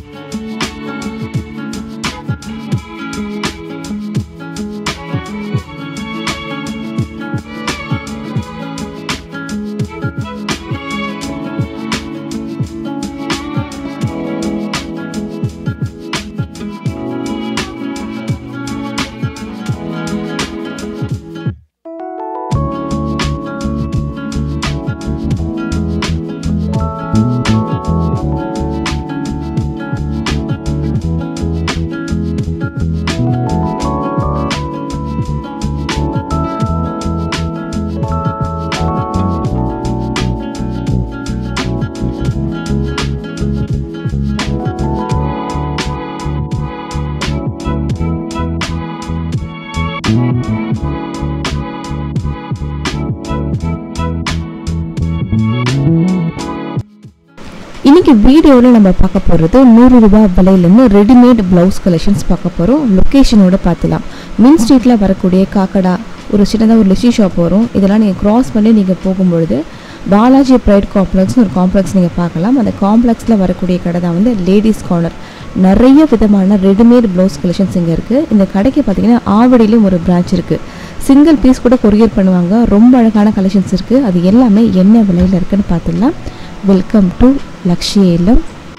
இன்னைக்கு வீடியோவில் நம்ம பார்க்க போகிறது நூறு ரூபாய் விலையிலேருந்து ரெடிமேட் ப்ளவுஸ் கலெக்ஷன்ஸ் பார்க்க போகிறோம் லொக்கேஷனோட பார்த்துலாம் மின் ஸ்ட்ரீட்டில் வரக்கூடிய காக்கடா ஒரு சின்னதாக ஒரு லிச்சி ஷாப் வரும் இதெல்லாம் நீங்கள் கிராஸ் பண்ணி நீங்கள் போகும்பொழுது பாலாஜி ப்ரைட் காம்ப்ளெக்ஸ்னு ஒரு காம்ப்ளெக்ஸ் நீங்கள் பார்க்கலாம் அந்த காம்ப்ளெக்ஸில் வரக்கூடிய கடை தான் வந்து லேடிஸ் கார்னர் நிறைய விதமான ரெடிமேட் ப்ளவுஸ் கலெக்ஷன்ஸ் இங்கே இருக்குது இந்த கடைக்கு பார்த்தீங்கன்னா ஆவடியிலும் ஒரு பிரான்ச் இருக்குது சிங்கிள் பீஸ் கூட கொரியர் பண்ணுவாங்க ரொம்ப அழகான கலெக்ஷன்ஸ் இருக்குது அது எல்லாமே என்ன விலையில் இருக்குன்னு பார்த்துடலாம் வெல்கம் டு லக்ஷி இல்லம்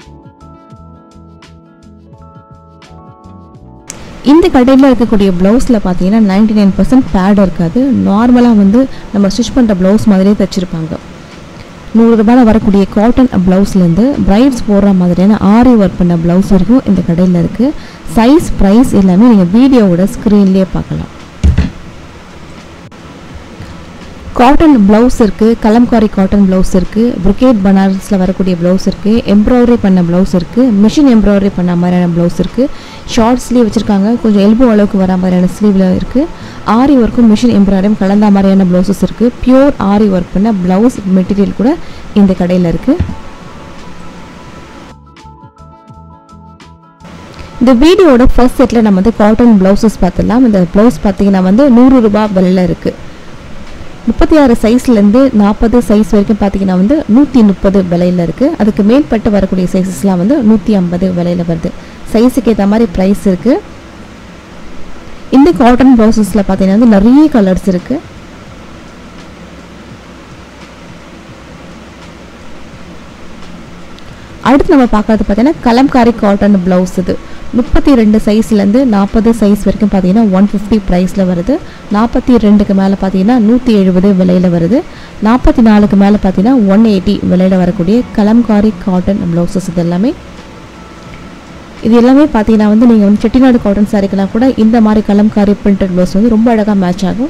இந்த கடையில் இருக்கக்கூடிய ப்ளவுஸில் பார்த்தீங்கன்னா நைன்டி நைன் பர்சன்ட் பேட் இருக்காது நார்மலாக வந்து நம்ம ஸ்டிச் பண்ணுற ப்ளவுஸ் மாதிரியே தைச்சிருப்பாங்க நூறு ரூபாயில் வரக்கூடிய காட்டன் ப்ளவுஸ்லேருந்து பிரைட்ஸ் போடுற மாதிரியான ஆரி ஒர்க் பண்ண ப்ளவுஸ் வரைக்கும் இந்த கடையில் இருக்குது சைஸ் ப்ரைஸ் எல்லாமே நீங்கள் வீடியோவோட ஸ்க்ரீன்லேயே பார்க்கலாம் காட்டன் ப்ளவுஸ் இருக்குது கலம்காரி காட்டன் ப்ளவுஸ் இருக்குது brocade பனாரஸில் வரக்கூடிய ப்ளவுஸ் இருக்குது எம்ப்ராய்டரி பண்ண ப்ளவுஸ் இருக்குது மிஷின் எம்ப்ராய்டரி பண்ண மாதிரியான ப்ளவுஸ் இருக்குது ஷார்ட் ஸ்லீவ் வச்சுருக்காங்க கொஞ்சம் எல்போ அளவுக்கு வர மாதிரியான ஸ்லீவில் இருக்குது ஆரி ஒர்க்கும் மிஷின் எம்ப்ராய்டரியும் கலந்த மாதிரியான ப்ளவுசஸ் இருக்குது பியூர் ஆரி ஒர்க் பண்ண ப்ளவுஸ் மெட்டீரியல் கூட இந்த கடையில் இருக்குது இந்த வீடியோட ஃபர்ஸ்ட் செட்டில் நம்ம வந்து காட்டன் ப்ளவுசஸ் பார்த்துடலாம் இந்த ப்ளவுஸ் பார்த்தீங்கன்னா வந்து நூறு ரூபாய் விலையில் இருக்குது முப்பத்தி ஆறு சைஸ்லேருந்து நாற்பது சைஸ் வரைக்கும் பார்த்தீங்கன்னா வந்து நூற்றி முப்பது விலையில் இருக்குது அதுக்கு மேற்பட்டு வரக்கூடிய சைஸஸ்லாம் வந்து நூற்றி ஐம்பது விலையில் வருது சைஸுக்கு ஏற்ற மாதிரி ப்ரைஸ் இருக்குது இந்த காட்டன் ப்ளவுசஸில் பார்த்தீங்கன்னா வந்து நிறைய கலர்ஸ் இருக்குது அடுத்து நம்ம பார்க்கறது பார்த்தீங்கன்னா கலம்காரி காட்டன் ப்ளவுஸ் இது முப்பத்தி ரெண்டு சைஸ்லேருந்து நாற்பது சைஸ் வரைக்கும் பார்த்தீங்கன்னா ஒன் ஃபிஃப்டி ப்ரைஸில் வருது நாற்பத்தி ரெண்டுக்கு மேலே பார்த்தீங்கன்னா நூற்றி எழுபது விலையில் வருது நாற்பத்தி நாலுக்கு மேலே பார்த்தீங்கன்னா ஒன் எயிட்டி விலையில் வரக்கூடிய கலம்காரி காட்டன் ப்ளவுசஸ் இது எல்லாமே இது எல்லாமே பார்த்தீங்கன்னா வந்து நீங்கள் வந்து செட்டிநாடு காட்டன் சாரிக்கெல்லாம் கூட இந்த மாதிரி கலம்காரி பிரிண்டட் ப்ளவுஸ் வந்து ரொம்ப அழகாக மேட்ச் ஆகும்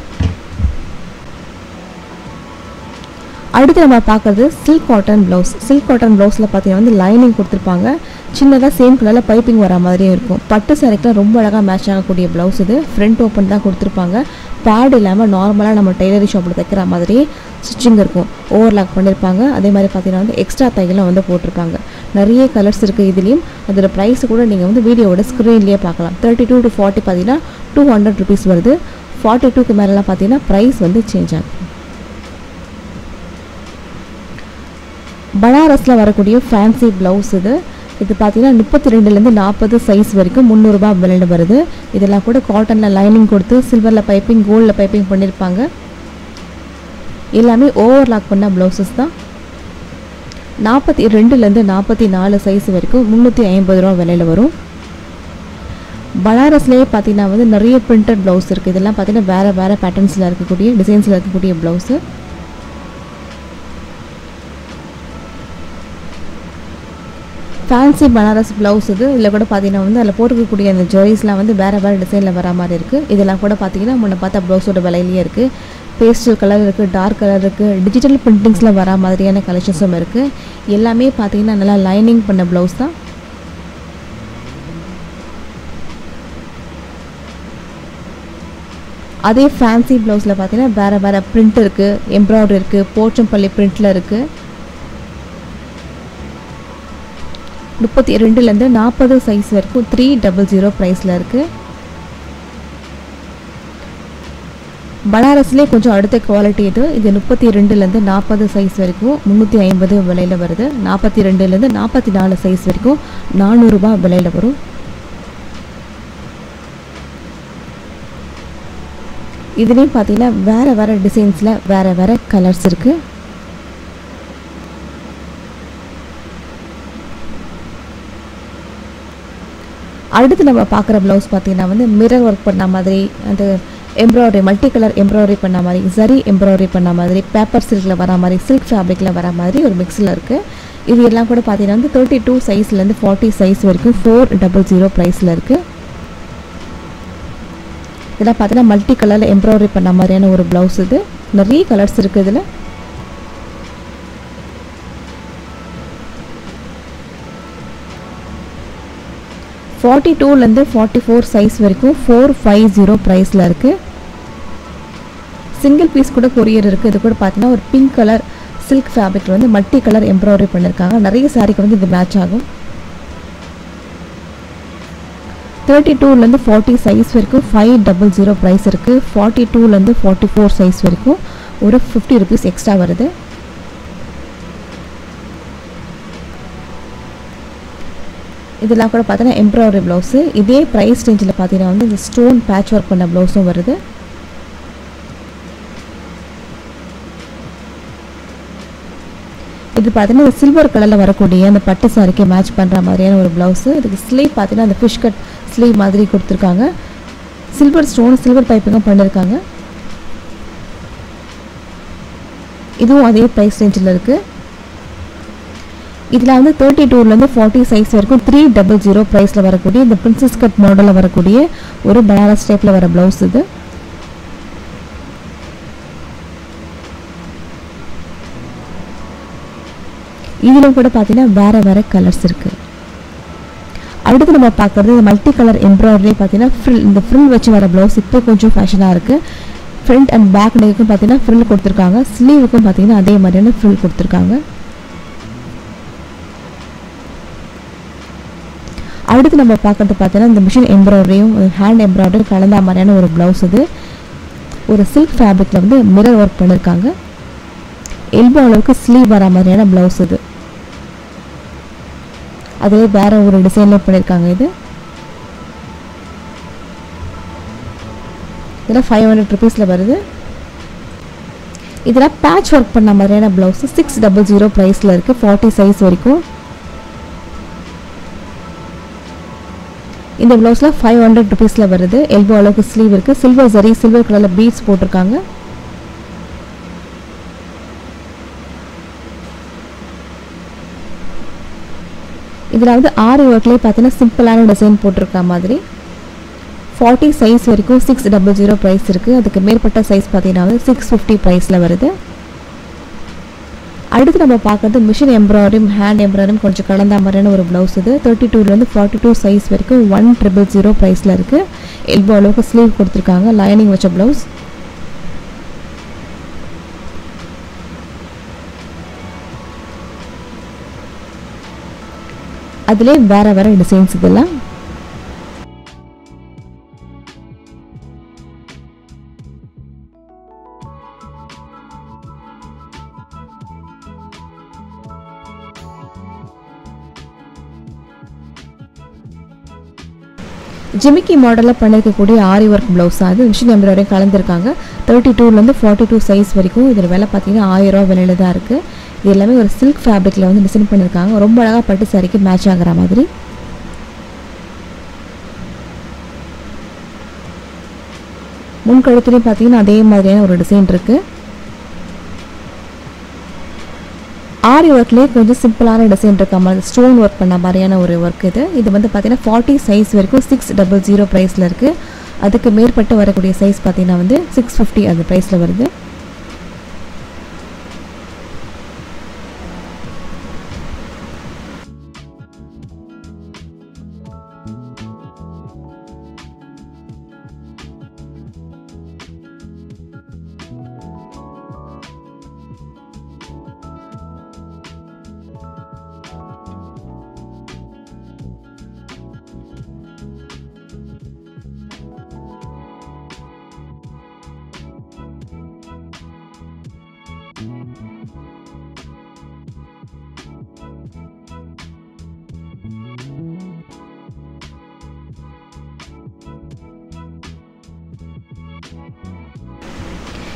அடுத்து நம்ம பார்க்குறது silk cotton blouse silk cotton ப்ளவுஸில் பார்த்தீங்கன்னா வந்து லைனிங் கொடுத்துருப்பாங்க சின்னதாக சேம் கலரில் பைப்பிங் வர மாதிரியும் இருக்கும் பட்டு சாரிக்கெலாம் ரொம்ப அழகாக மேட்ச் ஆகக்கூடிய ப்ளவுஸ் இது ஃப்ரண்ட் ஓப்பன் தான் கொடுத்துருப்பாங்க பேட் இல்லாமல் நார்மலாக நம்ம டெய்லரிங் ஷாப்பில் தைக்கிற மாதிரி ஸ்டிச்சிங் இருக்கும் ஓவர்லாக் பண்ணியிருப்பாங்க அதே மாதிரி பார்த்தீங்கன்னா வந்து எக்ஸ்ட்ரா தைகளும் வந்து போட்டிருப்பாங்க நிறைய கலர்ஸ் இருக்குது இதுலேயும் அதோட ப்ரைஸ் கூட நீங்கள் வந்து வீடியோவோட ஸ்க்ரீன்லேயே பார்க்கலாம் தேர்ட்டி டூ டு ஃபார்ட்டி பார்த்தீங்கன்னா டூ ஹண்ட்ரட் ருபீஸ் வருது ஃபார்ட்டி டூக்கு மேலெலாம் பார்த்தீங்கன்னா ப்ரைஸ் வந்து சேஞ்ச் ஆகும் பனாரஸில் வரக்கூடிய ஃபேன்சி ப்ளவுஸ் இது இது பார்த்தீங்கன்னா முப்பத்தி ரெண்டுலேருந்து நாற்பது சைஸ் வரைக்கும் முந்நூறுரூபா விலையில் வருது இதெல்லாம் கூட காட்டனில் லைனிங் கொடுத்து சில்வரில் பைப்பிங் கோல்டில் பைப்பிங் பண்ணியிருப்பாங்க எல்லாமே ஓவர்லாக் பண்ண ப்ளவுசஸ் தான் நாற்பத்தி ரெண்டுலேருந்து நாற்பத்தி நாலு சைஸ் வரைக்கும் முந்நூற்றி ஐம்பது ரூபா விலையில் வரும் பனாரஸ்லேயே பார்த்தீங்கன்னா வந்து நிறைய பிரிண்டட் ப்ளவுஸ் இருக்குது இதெல்லாம் பார்த்தீங்கன்னா வேறு வேறு பேட்டர்ன்ஸில் இருக்கக்கூடிய டிசைன்ஸில் இருக்கக்கூடிய ப்ளவுஸு ஃபேன்சி பனாரஸ் ப்ளவுஸ் இது இதில் கூட பார்த்தீங்கன்னா வந்து அதில் போட்டுக்கக்கூடிய அந்த ஜுவல்ஸ்லாம் வந்து வேறு வேறு டிசைனில் வர மாதிரி இருக்குது இதெல்லாம் கூட பார்த்தீங்கன்னா முன்ன பார்த்தா ப்ளவுஸோட விலையிலேயே இருக்குது பேஸ்டல் கலர் இருக்குது டார்க் கலர் இருக்குது டிஜிட்டல் பிரிண்டிங்ஸில் வர மாதிரியான கலெக்ஷன்ஸும் இருக்குது எல்லாமே பார்த்தீங்கன்னா நல்லா லைனிங் பண்ண ப்ளவுஸ் தான் அதே ஃபேன்சி ப்ளவுஸில் பார்த்தீங்கன்னா வேறு வேறு பிரிண்ட் இருக்குது எம்ப்ராய்டரி இருக்குது போச்சம்பள்ளி பிரிண்டில் இருக்குது முப்பத்தி ரெண்டுலேருந்து நாற்பது சைஸ் வரைக்கும் த்ரீ டபுள் ஜீரோ ப்ரைஸில் இருக்குது பனாரஸ்லேயே கொஞ்சம் அடுத்த குவாலிட்டி இது இது முப்பத்தி ரெண்டுலேருந்து நாற்பது சைஸ் வரைக்கும் முந்நூற்றி ஐம்பது விலையில் வருது நாற்பத்தி ரெண்டுலேருந்து நாற்பத்தி நாலு சைஸ் வரைக்கும் நானூறுரூபா விலையில் வரும் இதுலேயும் பார்த்தீங்கன்னா வேறு வேறு டிசைன்ஸில் வேறு வேறு கலர்ஸ் இருக்குது அடுத்து நம்ம பார்க்குற ப்ளவுஸ் பார்த்தீங்கன்னா வந்து மிரர் ஒர்க் பண்ண மாதிரி அந்த எம்ப்ராய்டரி மல்டி கலர் எம்ப்ராய்டரி பண்ண மாதிரி சரி எம்ப்ராய்டரி பண்ண மாதிரி பேப்பர் சில்கில் வர மாதிரி சில்க் ஃபேப்ரிக்கில் வர மாதிரி ஒரு மிக்ஸில் இருக்குது இது எல்லாம் கூட பார்த்தீங்கன்னா வந்து தேர்ட்டி டூ சைஸ்லேருந்து ஃபார்ட்டி சைஸ் வரைக்கும் ஃபோர் டபுள் ஜீரோ ப்ரைஸில் இருக்குது இதெல்லாம் பார்த்தீங்கன்னா மல்டி கலரில் எம்ப்ராய்டரி பண்ண மாதிரியான ஒரு ப்ளவுஸ் இது நிறைய கலர்ஸ் இருக்குது இதில் ஃபார்ட்டி டூலேருந்து ஃபார்ட்டி ஃபோர் சைஸ் வரைக்கும் ஃபோர் ஃபைவ் ஜீரோ ப்ரைஸில் இருக்குது சிங்கிள் பீஸ் கூட கொரியர் இருக்குது இது கூட பார்த்தீங்கன்னா ஒரு பிங்க் கலர் சில்க் ஃபேப்ரிக்கில் வந்து மல்டி கலர் எம்ப்ராய்டரி பண்ணியிருக்காங்க நிறைய சாரிக்கு வந்து இது மேட்ச் ஆகும் தேர்ட்டி டூலேருந்து ஃபார்ட்டி சைஸ் வரைக்கும் ஃபைவ் டபுள் ஜீரோ ப்ரைஸ் இருக்குது ஃபார்ட்டி டூலேருந்து ஃபார்ட்டி ஃபோர் சைஸ் வரைக்கும் ஒரு ஃபிஃப்டி ருபீஸ் எக்ஸ்ட்ரா வருது இதெல்லாம் கூட பார்த்தீங்கன்னா எம்ப்ராய்டரி ப்ளவுஸு இதே ப்ரைஸ் ரேஞ்சில் பார்த்தீங்கன்னா வந்து இந்த ஸ்டோன் பேட்ச் ஒர்க் பண்ண ப்ளவுஸும் வருது இது பார்த்தீங்கன்னா சில்வர் கலரில் வரக்கூடிய அந்த பட்டு சாரிக்கு மேட்ச் பண்ணுற மாதிரியான ஒரு ப்ளவுஸு இதுக்கு ஸ்லீவ் பார்த்தீங்கன்னா அந்த ஃபிஷ் கட் ஸ்லீவ் மாதிரி கொடுத்துருக்காங்க சில்வர் ஸ்டோன் சில்வர் பைப்பிங்கும் பண்ணியிருக்காங்க இதுவும் அதே ப்ரைஸ் ரேஞ்சில் இருக்குது இதில் வந்து தேர்ட்டி டூலேருந்து ஃபார்ட்டி சைஸ் வரைக்கும் த்ரீ டபுள் ஜீரோ ப்ரைஸில் வரக்கூடிய இந்த பிரின்சஸ் கட் மாடலில் வரக்கூடிய ஒரு பனாரஸ் டைப்பில் வர ப்ளவுஸ் இது இதிலும் கூட பார்த்தீங்கன்னா வேறு வேறு கலர்ஸ் இருக்குது அடுத்து நம்ம பார்க்குறது மல்டி கலர் எம்ப்ராய்டரி பார்த்தீங்கன்னா ஃப்ரில் இந்த ஃப்ரில் வச்சு வர ப்ளவுஸ் இப்போ கொஞ்சம் ஃபேஷனாக இருக்குது ஃப்ரண்ட் அண்ட் பேக் நெக்குக்கும் பார்த்தீங்கன்னா ஃப்ரில் கொடுத்துருக்காங்க ஸ்லீவுக்கும் பார்த்தீங்கன்னா அதே மாதிரியான ஃப்ரில் கொடுத்துருக்காங்க அடுத்து நம்ம பார்க்கறது பார்த்தீங்கன்னா இந்த மிஷின் எம்ப்ராய்டரியும் ஹேண்ட் எம்ப்ராய்டரி கலந்த மாதிரியான ஒரு ப்ளவுஸ் இது ஒரு சில்க் ஃபேப்ரிக்கில் வந்து மிரர் ஒர்க் பண்ணியிருக்காங்க எல்போ அளவுக்கு ஸ்லீவ் வர மாதிரியான ப்ளவுஸ் இது அதிலே வேற ஒரு டிசைனில் பண்ணியிருக்காங்க இது இதெல்லாம் ஃபைவ் ஹண்ட்ரட் ருபீஸில் வருது இதெல்லாம் பேட்ச் ஒர்க் பண்ண மாதிரியான ப்ளவுஸ் சிக்ஸ் டபுள் ஜீரோ ப்ரைஸில் இருக்குது ஃபார்ட்டி சைஸ் வரைக்கும் இந்த ப்ளவுஸில் ஃபைவ் ஹண்ட்ரட் ருபீஸில் வருது எல்போ அளவுக்கு ஸ்லீவ் இருக்குது சில்வர் சரி சில்வர் கலரில் பீட்ஸ் போட்டிருக்காங்க இதில் வந்து ஆறு ஒர்க்லேயே பார்த்தீங்கன்னா சிம்பிளான டிசைன் போட்டிருக்க மாதிரி ஃபார்ட்டி சைஸ் வரைக்கும் சிக்ஸ் டபுள் ஜீரோ ப்ரைஸ் இருக்குது அதுக்கு மேற்பட்ட சைஸ் பார்த்தீங்கன்னா வந்து சிக்ஸ் ஃபிஃப்டி ப்ரைஸில் வருது அடுத்து நம்ம பார்க்குறது மிஷின் எம்ப்ராய்டரியும் ஹேண்ட் எம்ப்ராய்டரியும் கொஞ்சம் கலந்த மாதிரியான ஒரு ப்ளவுஸ் இது தேர்ட்டி டூலேருந்து ஃபார்ட்டி டூ சைஸ் வரைக்கும் ஒன் ட்ரிபிள் ஜீரோ ப்ரைஸில் இருக்குது எல்போ அளவுக்கு ஸ்லீவ் கொடுத்துருக்காங்க லைனிங் வச்ச ப்ளவுஸ் அதிலே வேறு வேறு டிசைன்ஸ் இதெல்லாம் ஜிமிக்கி மாடலில் பண்ணியிருக்கக்கூடிய ஆரி ஒர்க் ப்ளவுஸ் அது மிஷின் எம்ப்ராய்டரி கலந்துருக்காங்க தேர்ட்டி டூலேருந்து ஃபார்ட்டி டூ சைஸ் வரைக்கும் இதில் விலை பார்த்தீங்கன்னா ஆயிரம் ரூபா விலையில தான் இருக்குது இது எல்லாமே ஒரு சில்க் ஃபேப்ரிக்கில் வந்து டிசைன் பண்ணியிருக்காங்க ரொம்ப அழகாக பட்டு சாரிக்கு மேட்ச் ஆகிற மாதிரி முன்கழுத்துலேயும் பார்த்தீங்கன்னா அதே மாதிரியான ஒரு டிசைன் இருக்குது ஆரி ஒர்க்லேயே கொஞ்சம் சிம்பிளான டிசைன் இருக்க மாதிரி ஸ்டோன் ஒர்க் பண்ண மாதிரியான ஒரு ஒர்க் இது இது வந்து பார்த்தீங்கன்னா ஃபார்ட்டி சைஸ் வரைக்கும் சிக்ஸ் டபுள் ஜீரோ ப்ரைஸில் இருக்குது அதுக்கு மேற்பட்டு வரக்கூடிய சைஸ் பார்த்தீங்கன்னா வந்து சிக்ஸ் ஃபிஃப்டி அந்த ப்ரைஸில் வருது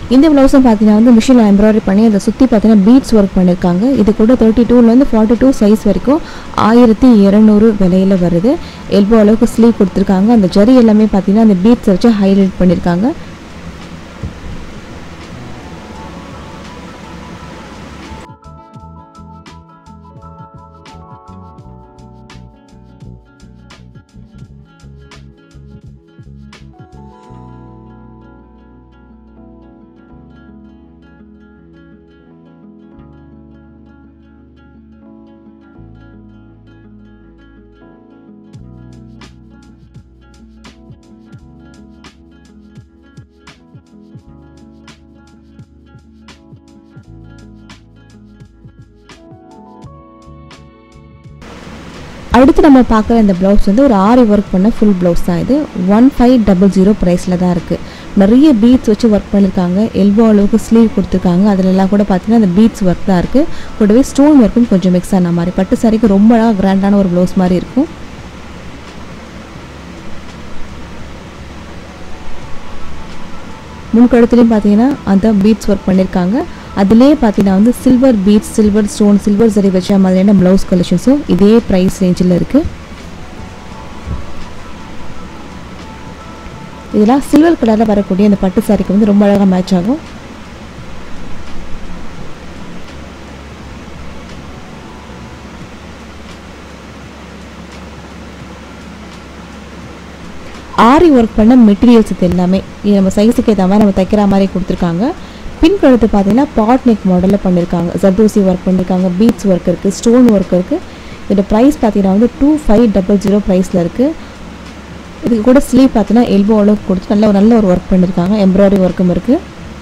இந்த ப்ளவுஸும் பார்த்தீங்கன்னா வந்து மிஷினில் எம்ப்ராய்டரி பண்ணி அதை சுற்றி பார்த்தீங்கன்னா பீட்ஸ் ஒர்க் பண்ணியிருக்காங்க இது கூட தேர்ட்டி டூலேருந்து ஃபார்ட்டி டூ சைஸ் வரைக்கும் ஆயிரத்தி இரநூறு விலையில் வருது எல்போ அளவுக்கு ஸ்லீவ் கொடுத்துருக்காங்க அந்த ஜரி எல்லாமே பார்த்தீங்கன்னா அந்த பீட்ஸை வச்சு ஹைலைட் பண்ணியிருக்காங்க அடுத்து நம்ம பார்க்குற இந்த ப்ளவுஸ் வந்து ஒரு ஆரி ஒர்க் பண்ண ஃபுல் ப்ளவுஸ் தான் இது ஒன் ஃபைவ் டபுள் ஜீரோ ப்ரைஸில் தான் இருக்குது நிறைய பீட்ஸ் வச்சு ஒர்க் பண்ணியிருக்காங்க எல்போ அளவுக்கு ஸ்லீவ் கொடுத்துருக்காங்க அதிலெல்லாம் கூட பார்த்தீங்கன்னா அந்த பீட்ஸ் ஒர்க் தான் இருக்குது கூடவே ஸ்டோன் ஒர்க்கும் கொஞ்சம் மிக்ஸ் ஆன மாதிரி பட்டு சாரிக்கு ரொம்ப அழகாக கிராண்டான ஒரு ப்ளவுஸ் மாதிரி இருக்கும் முன்கழுத்துலையும் பார்த்தீங்கன்னா அந்த பீட்ஸ் ஒர்க் பண்ணியிருக்காங்க அதுலேயே பார்த்தீங்கன்னா வந்து silver beads silver stone silver சரி வச்ச மாதிரியான ப்ளவுஸ் கலெக்ஷன்ஸும் இதே ப்ரைஸ் ரேஞ்சில் இருக்குது இதெல்லாம் சில்வர் கலரில் வரக்கூடிய அந்த பட்டு சாரிக்கு வந்து ரொம்ப அழகாக மேட்ச் ஆகும் ஆரி ஒர்க் பண்ண மெட்டீரியல்ஸ் இது எல்லாமே இது நம்ம சைஸுக்கு ஏற்ற மாதிரி நம்ம தைக்கிற மாதிரி கொடுத்துருக்காங்க பின் கழுத்து பார்த்தீங்கன்னா பாட் நெக் மாடலில் பண்ணியிருக்காங்க ஜர்தோசி ஒர்க் பண்ணியிருக்காங்க பீட்ஸ் ஒர்க் இருக்குது ஸ்டோன் ஒர்க் இருக்குது இதோட ப்ரைஸ் பார்த்தீங்கன்னா வந்து டூ ஃபைவ் டபுள் ஜீரோ ப்ரைஸில் இருக்குது இதுக்கு கூட ஸ்லீவ் பார்த்தீங்கன்னா எல்போ அளவுக்கு கொடுத்து நல்ல ஒரு நல்ல ஒரு ஒர்க் பண்ணியிருக்காங்க எம்ப்ராய்டரி ஒர்க்கும் இருக்குது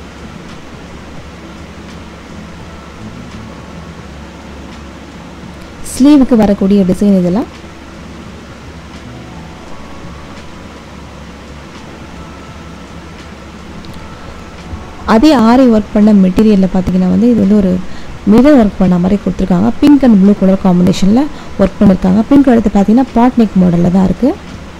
ஸ்லீவுக்கு வரக்கூடிய டிசைன் இதெல்லாம் அதே ஆரி ஒர்க் பண்ண மெட்டீரியலில் பார்த்தீங்கன்னா வந்து இது வந்து ஒரு மிரர் ஒர்க் பண்ண மாதிரி கொடுத்துருக்காங்க பிங்க் அண்ட் ப்ளூ கலர் காம்பினேஷனில் ஒர்க் பண்ணியிருக்காங்க பிங்க் அடுத்து பார்த்தீங்கன்னா பாட் நெக் மாடலில் தான் இருக்குது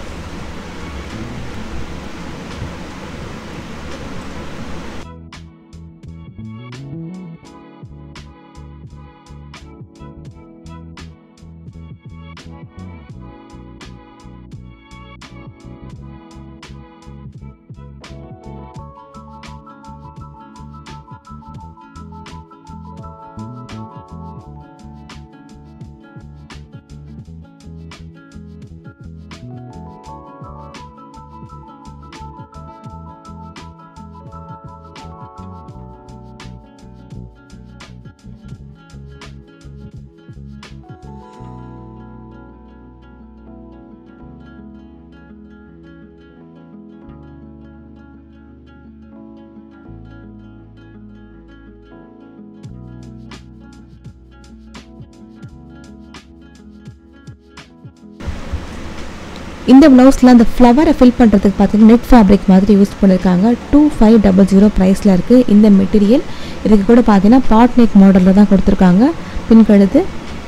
இந்த ப்ளவுஸில் அந்த ஃப்ளவரை ஃபில் பண்ணுறதுக்கு பார்த்தீங்கன்னா நெட் ஃபேப்ரிக் மாதிரி யூஸ் பண்ணியிருக்காங்க டூ ஃபைவ் டபுள் ஜீரோ ப்ரைஸில் இருக்குது இந்த மெட்டீரியல் இதுக்கு கூட பார்த்தீங்கன்னா பாட் நெக் மாடலில் தான் கொடுத்துருக்காங்க பின்கழுத்து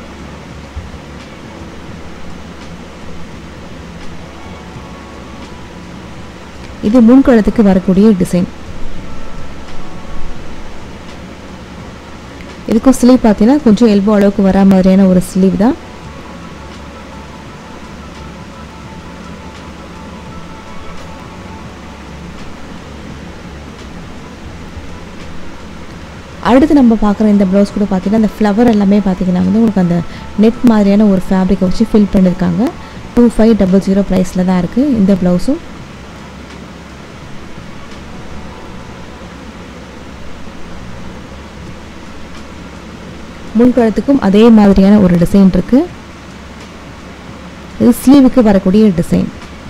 இது முன்கழுத்துக்கு வரக்கூடிய டிசைன் இதுக்கும் ஸ்லீவ் பார்த்தீங்கன்னா கொஞ்சம் எல்போ அளவுக்கு வரா மாதிரியான ஒரு ஸ்லீவ் தான் அடுத்து நம்ம பார்க்குற இந்த ப்ளவுஸ் கூட பார்த்தீங்கன்னா அந்த ஃப்ளவர் எல்லாமே பார்த்தீங்கன்னா வந்து உங்களுக்கு அந்த நெட் மாதிரியான ஒரு ஃபேப்ரிக்கை வச்சு ஃபில் பண்ணியிருக்காங்க டூ ஃபைவ் டபுள் ஜீரோ ப்ரைஸில் தான் இருக்குது இந்த ப்ளவுஸும் முன்கழுத்துக்கும் அதே மாதிரியான ஒரு டிசைன் இருக்குது இது ஸ்லீவுக்கு வரக்கூடிய டிசைன்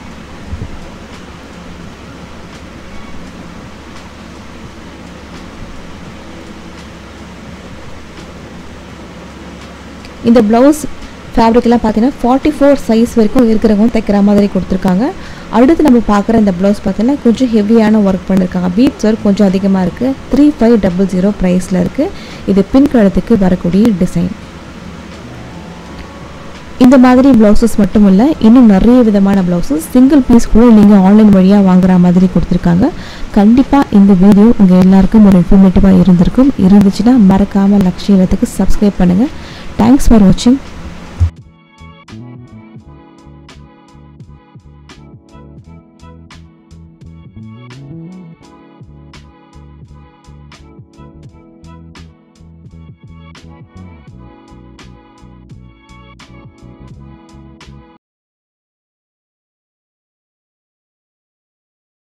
இந்த ப்ளவுஸ் ஃபேப்ரிக்லாம் பார்த்தீங்கன்னா ஃபார்ட்டி ஃபோர் சைஸ் வரைக்கும் இருக்கிறவங்க தைக்கிற மாதிரி கொடுத்துருக்காங்க அடுத்து நம்ம பார்க்குற இந்த ப்ளவுஸ் பார்த்தீங்கன்னா கொஞ்சம் ஹெவியான ஒர்க் பண்ணியிருக்காங்க பீட்ஸ் ஒர்க் கொஞ்சம் அதிகமாக இருக்குது த்ரீ ஃபைவ் டபுள் ஜீரோ ப்ரைஸில் இருக்குது இது பின் கழுத்துக்கு வரக்கூடிய டிசைன் இந்த மாதிரி ப்ளவுசஸ் மட்டும் இல்லை இன்னும் நிறைய விதமான ப்ளவுசஸ் சிங்கிள் பீஸ் கூட நீங்கள் ஆன்லைன் வழியாக வாங்குற மாதிரி கொடுத்துருக்காங்க கண்டிப்பாக இந்த வீடியோ உங்கள் எல்லாருக்கும் ஒரு இன்ஃபர்மேட்டிவாக இருந்திருக்கும் இருந்துச்சுன்னா மறக்காமல் லக்ஷயத்துக்கு சப்ஸ்கிரைப் பண்ணுங்கள் தேங்க்ஸ் ஃபார் வாட்சிங்